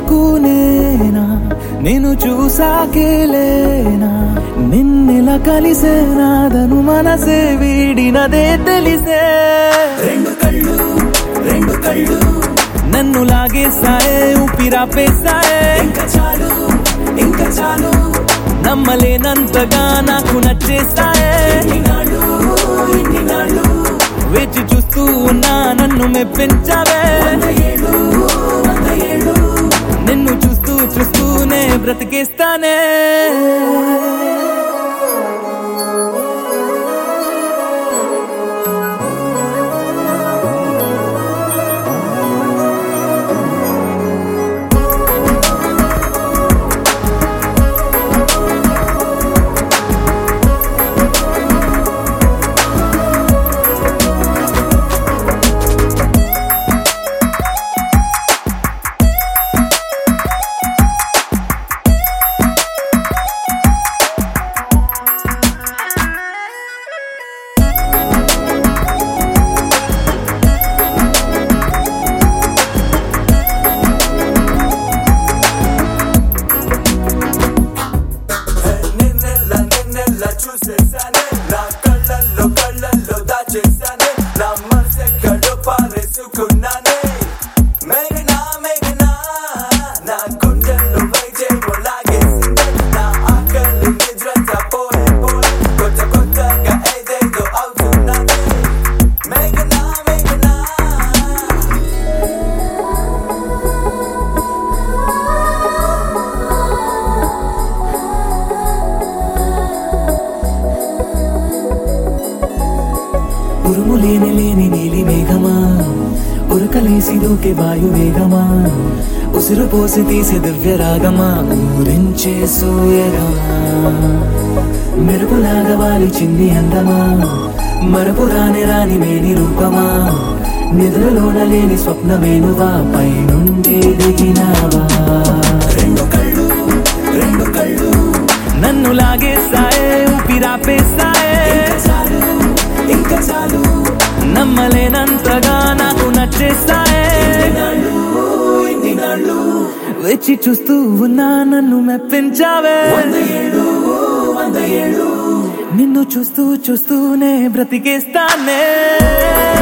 నాకు నేనా నేను చూసాకేలేనా నిన్నెలా కలిసే నాదను మనసే వీడినదే తెలిసే రెండు కళ్ళు రెండు కళ్ళు నన్ను లాగేసాయే ఊపిరాపేసాయే ఇంకా చాలు ఇంకా చాలు నమ్మలేనంతగా నాకు నచ్చేసాయే వేచి చూస్తూ ఉన్నా నన్ను మెప్పించావే నిన్ను చూస్తూ చూస్తూనే బ్రతికేస్తానే నిన్నెల్లా నిన్నెల్లా చూసేసానే నా కళ్ళల్లో కళ్ళల్లో దాచేసానే నా మనసెక్కడో పారేసుకున్నానే మేఘనా మేఘనా నా గుండెల్లో వైజేమో లాగేసిందే నా ఆకలి నిద్రంతా పోయే పోయే కొత్త కొత్తగా ఏదేదో అవుతున్నదే మేఘనా మేఘనా ఉరుము లేని లేని నీలి మేఘమా ఉరకలేసి దూకే వాయు వేగమా ఉసురు పోసి తీసే దివ్య రాగమా ఊరించే సూయగమా మెరుపులాగా వాలి చిన్ని అందమా మరపు రాని రాని మేని రూపమా నిద్రలోన లేని స్వప్నమేనువా పై నుండి దిగినావా రెండు కళ్ళు రెండు కళ్ళు నన్ను లాగేసాయే ఊపిరాపేసాయే చాలు ఇంకా చాలు నమ్మలేనంతగా నాకు నచ్చేసాయే వేచి చూస్తూ ఉన్నా నన్ను మెప్పించావే నిన్ను చూస్తూ చూస్తూనే బ్రతికేస్తానే